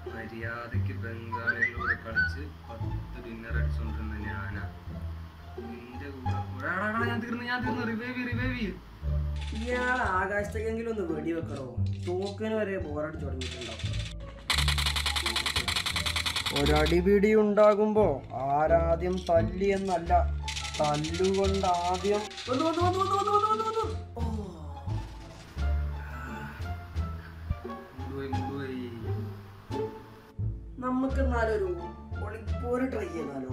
മര്യാദക്ക് ബംഗാളികളോട് കളിച്ച് പത്ത് ഡിന്നർ അടിച്ചോണ്ടിരുന്ന ഞാനാ നിന്റെ കൂടെ കൂടെ ആടാ, ആടാ, ഞാൻ തീർന്നു ഞാൻ തീർന്നു റിവൈവ് റിവൈവ് ചെയ്യും ഇയാൾ ആകാശത്തേക്കെങ്കിലും ഒന്ന് വെടി വെക്കണോ തോക്കിന് വരെ ബോറടിച്ചു തുടങ്ങിയിട്ടുണ്ടാവും ഒരടിപിടി ഉണ്ടാകുമ്പോ ആരാദ്യം തല്ലി എന്നല്ല തല്ലുകൊണ്ട് ആദ്യം വന്നു, വന്നു, വന്നു, വന്നു, വന്നു, വന്നു, വന്നു, വന്നു. ഓ. മുണ്ടുപോയി മുണ്ടുപോയി നമുക്ക് എന്നാലൊരു ഒളിപ്പോര് ട്രൈ ചെയ്താലോ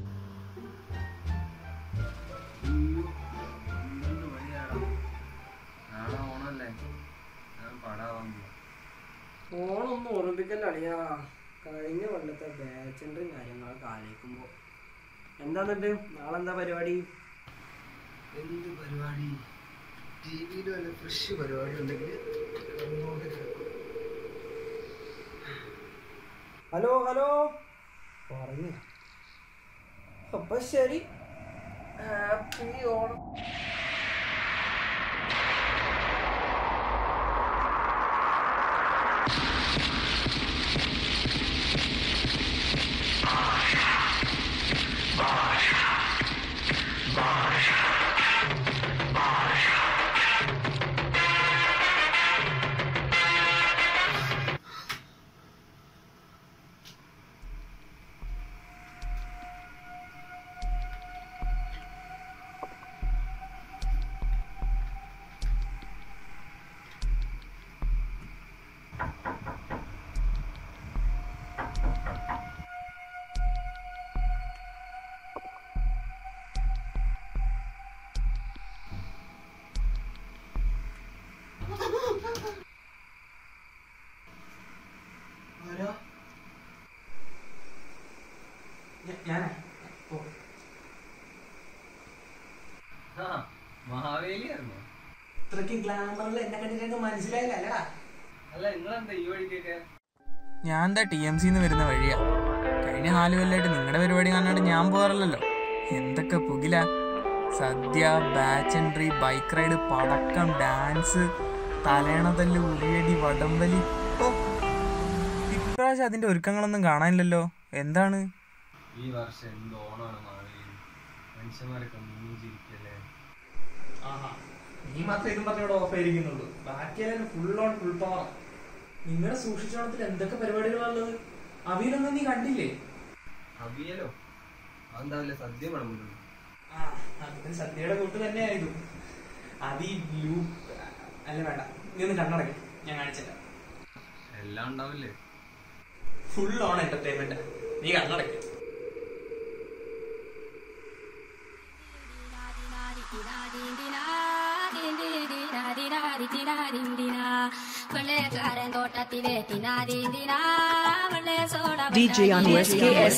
അയ്യോ, എന്ത് വഴിയാടാ. നാളെ ഓണല്ലേ ഞാൻ പടാവാൻ പോവാ. ഓണൊന്നും ഓർമ്മിപ്പിക്കല്ല അളിയാ കഴിഞ്ഞ കൊല്ലത്തെ ബാച്ചിൻ്റെ കാര്യങ്ങളൊക്കെ ആലോചിക്കുമ്പോ എന്താന്നിട്ട് നാളെ എന്താ പരിപാടി എന്ത് പരിപാടി ടി വിയിൽ വല്ല ഫ്രഷ് പരിപാടി ഉണ്ടെങ്കിൽ കണ്ടുകൊണ്ട് കിടക്കും. ഹലോ ഹലോ പറഞ്ഞു അപ്പൊ ശരി ഹാപ്പി ഓണം ആ മഹാവേലിയായിരുന്നോ ഇത്രയ്ക്ക് ഗ്ലാമറിൽ എന്നെ കണ്ടിട്ട് മനസ്സിലായില്ല അല്ലടാ അല്ല നിങ്ങളെന്താ ഈ വഴിക്കൊക്കെ ഞാൻ എന്താ ടി എം സിന്ന് വരുന്ന വഴിയാ കഴിഞ്ഞ നാല് കൊല്ലമായിട്ട് നിങ്ങളുടെ പരിപാടി കാണാണ്ട് ഞാൻ പോകാറില്ലല്ലോ എന്തൊക്കെ പുകില sadya batch entry bike ride പടക്കം ഡാൻസ് തലേണതല്ല് ഉറിയടി വടംവലി ഓ ഇപ്രാവശ്യം അതിന്റെ ഒരുക്കങ്ങളൊന്നും കാണാനില്ലല്ലോ എന്താണ് ഈ വർഷം എന്ത് ഓണമാണ് മാവേലി മനുഷ്യന്മാരൊക്കെ മൂഞ്ചിരിക്കല്ലേ നീ മാത്രം ഇതും പറഞ്ഞോട് ഓഫ് ആയിരിക്കുന്നുള്ളൂ ബാക്കിയെല്ലാം ഫുൾ ഓൺ ഫുൾ പവർ നിങ്ങളുടെ സൂക്ഷിച്ചോണത്തിൽ എന്തൊക്കെ പരിപാടികളുള്ളത് അവയിലൊന്നും നീ കണ്ടില്ലേ അവിയലോ അതെന്താ വല്ല സദ്യ വിളമ്പുന്നു ആ അതിന് സദ്യയുടെ കൂട്ട് തന്നെയായിരുന്നു അത് ഈ ബ്ലൂ അല്ല വേണ്ട നീ ഒന്ന് കണ്ണടക്കി ഞാൻ കാണിച്ചില്ല എല്ലാം ഉണ്ടാവില്ലേ ഫുൾ ഓൺ എന്റർടൈൻമെന്റ് നീ കണ്ണടക്കി വെള്ളക്കാരൻ തോട്ടത്തിലെ തിനാദീന്തിനാ വെള്ള സോഡ DJ on USKS.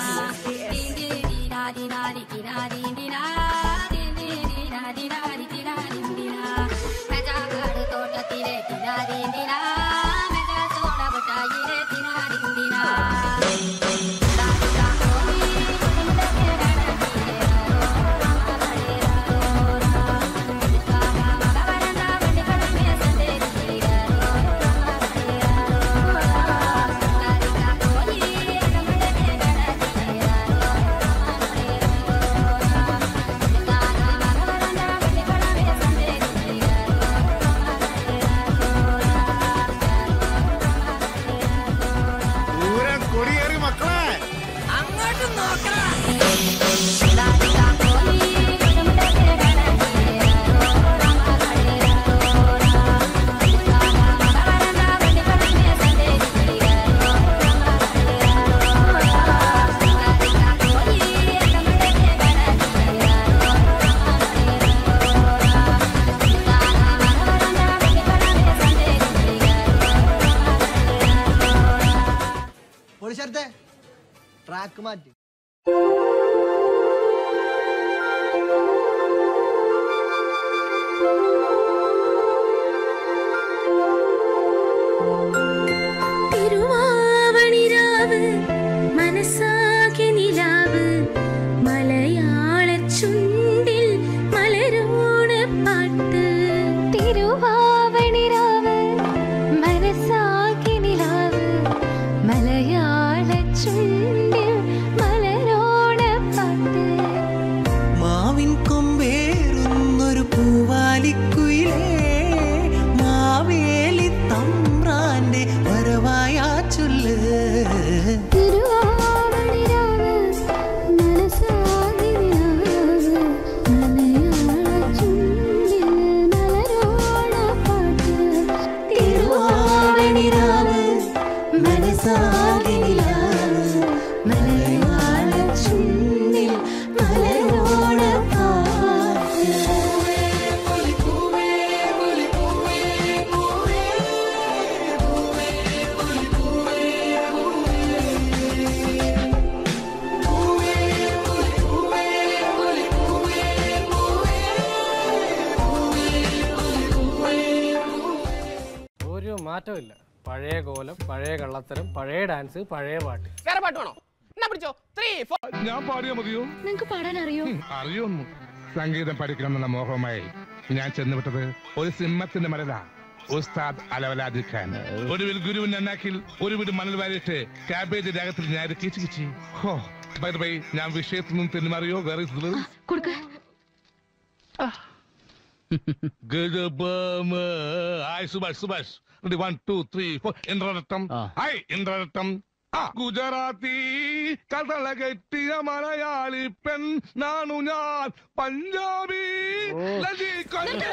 തോട്ടത്തിലെ തിനാദീന്തിനാ മെഗ സോഡ ബട്ടായിലെ തിനാദീന്തിനാ പോലീസടുത്തെ ട്രാക്ക് മാറ്റി തിരുവാവണിരാവ് മനസ്സാകെ നിലാവ് മലയാള ചുണ്ടിൽ മലരോണ പാട്ട് തിരുവാവണിരാവ് മനസ്സാകെ നിലാവ് മല ഒരു മാറ്റവും ഇല്ല പഴയ കോലം പഴയ കള്ളത്തരം പഴയ ഡാൻസ് പഴയ പാട്ട് വേറെ പാട്ട് വേണോ എന്നാ പിടിച്ചോ ത്രീ ഫോർ ഞാൻ പാടിയാ മതിയോ നിങ്ങക്ക് പാടാൻ അറിയോ അറിയൊന്നു സംഗീതം പഠിക്കണമെന്ന മോഹമായി ഞാൻ ചെന്നുവിട്ടത് ഒരു സിംഹത്തിന്റെ മലല ഉസ്താദ് അലവലാദി ഖാൻ ഒടുവിൽ ഗുരുവിൻ നന്നാക്കിൽ ഒരു വീട് മണൽ വാരിയിട്ട് കാബേജ് രാഗത്തിൽ ഞാൻ കിച്ചു കിച്ചി ഹോ ബൈ ബൈ ഞാൻ വിഷയത്തിൽ നിന്നും തെന്നുമാറിയോ വേറെ കൊടുക്ക hi Subhash Subhash one two three four ഇന്ദ്രരട്ടം ഹായ് ഇന്ദ്രരട്ടം ആ ഗുജറാത്തി കഥള കെട്ടിയ മലയാളി പെൺ നാണു ഞാൻ പഞ്ചാബി ലജിക്കൊണ്ട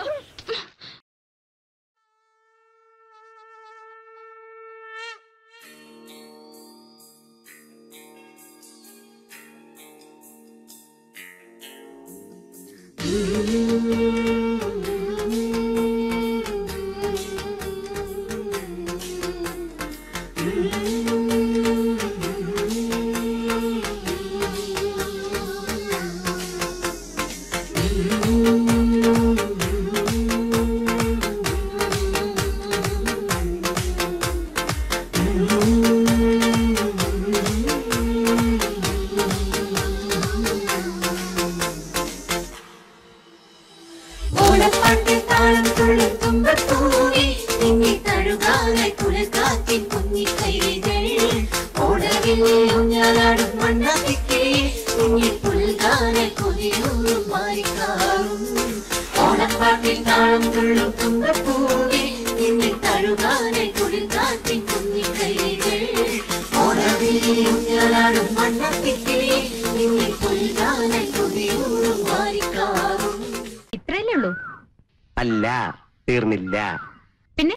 ഓണപ്പാട്ടിൽ താളം തുള്ളി തുമ്പപ്പൂവി നിന്നെ തഴുകാനായി കുളിർക്കാത്തി കുഞ്ഞിക്കൈകൾ ഓടവിൽ ഊഞ്ഞാലാടും മണ്ണാത്തിക്കേ നിന്നെ പുൽകാനായി കൊതിയൂറും മാറിക്കാറും ഓണപ്പാട്ടിൽ താളം തുള്ളും തുമ്പപ്പൂവി നിന്നെ തഴുകാനായി കുളിർക്കാത്തി കുഞ്ഞിക്കൈകൾ ഓടവിൽ ഊഞ്ഞാലാടും മണ്ണാത്തിക്കേ നിന്നെ പുൽകാനായി കൊതിയൂറും മാറിക്കാറും ഇത്രയല്ലേ ഉള്ളൂ അല്ല തീർന്നില്ല പിന്നെ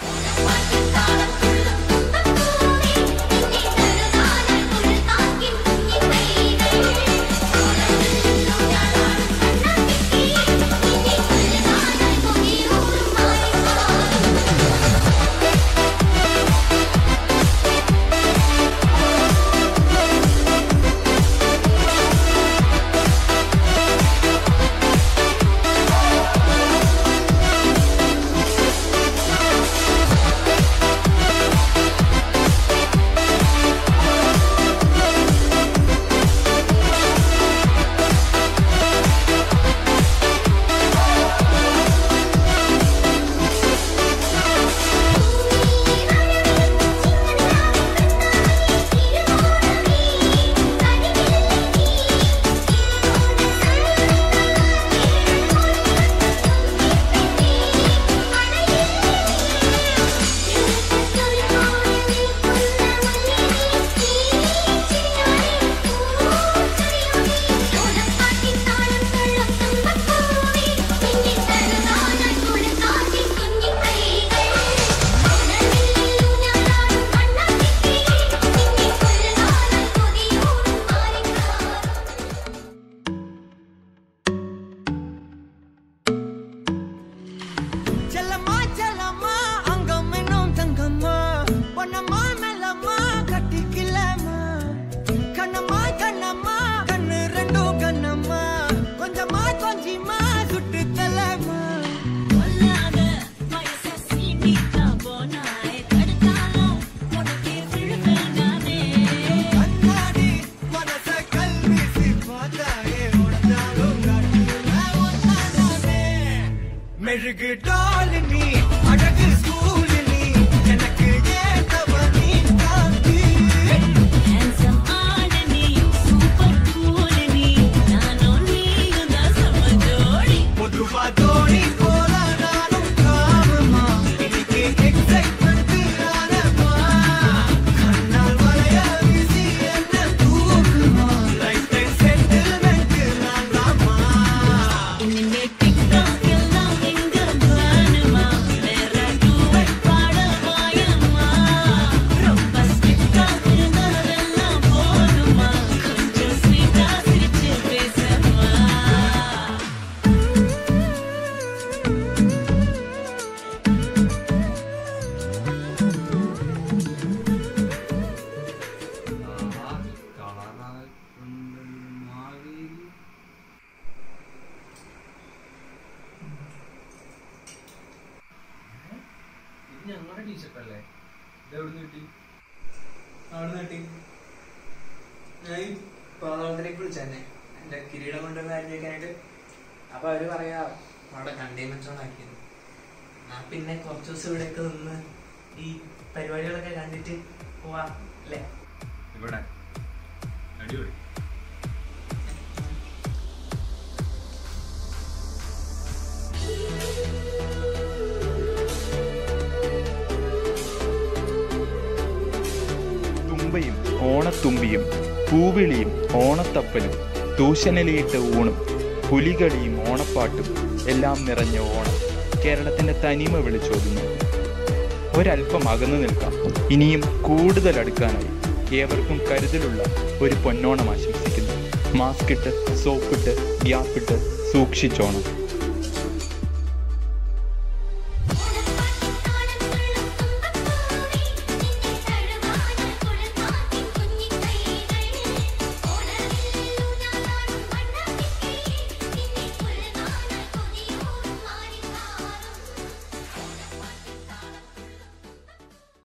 செல்லம்மா செல்லம்மா அங்கம் இன்னும் தங்கம்மா பொன்னம்மா மெல்லம்மா கட்டிக்கலம்மா கண்ணம்மா கண்ணம்மா கண்ணு ரெண்டும் கண்ணம்மா கொஞ்சமா கொஞ்சிமா சுட்டு தலம்மா கண்ணாடி மனச கல்வீசி பார்த்தாயே உடஞ்சாலும் காட்டுல ஒன்னானே மெழுகு டால் நீ அழகு ஸ்கூல் நீ எனக்கு ஏத்தவ நீ காந்தி பொதுவா தோணி போல நானும் காமமா இன்னைக்கு எக்ஸைட்மெண்ட் ஆனமா கண்ணால் வளைய வீசி என்ன தூக்குமா லைஃப் டைம் செட்டில்மெண்ட் நான் தாமா இனிமே டிக்டாக் எல்லாம் எங்க பிளானுமா ഞങ്ങളുടെ ടീഷർട്ട് അല്ലേ ഇത് എവിടെ കിട്ടി അവിടെ കിട്ടി ഞാൻ ഈ പാതാളത്തിലേക്ക് വിളിച്ചെന്നെ എന്റെ കിരീടം കൊണ്ടുവന്ന കാര്യം ചോദിക്കാനായിട്ട് അപ്പൊ അവര് പറയാ അവിടെ കണ്ടെയ്ൻമെന്റ് സോൺ ആക്കിയത് ഞാൻ പിന്നെ കുറച്ച് ദിവസം ഇവിടെയൊക്കെ നിന്ന് ഈ പരിപാടികളൊക്കെ കണ്ടിട്ട് പോവാ അല്ലേ ഇവിടെ അടിപൊളി തുമ്പയും ഓണത്തുമ്പിയും പൂവിളിയും ഓണത്തപ്പലും തൂശനിലയിട്ട് ഊണും പുലികളിയും ഓണപ്പാട്ടും എല്ലാം നിറഞ്ഞ ഓണം കേരളത്തിന്റെ തനിമ വിളിച്ചോതുന്നു ഒരല്പം അകന്നു നിൽക്കാം ഇനിയും കൂടുതൽ അടുക്കാനായി ഏവർക്കും കരുതലുള്ള ഒരു പൊന്നോണം ആശംസിക്കുന്നു മാസ്ക് ഇട്ട് സോപ്പിട്ട് ഗ്യാപ്പിട്ട് സൂക്ഷിച്ചോണം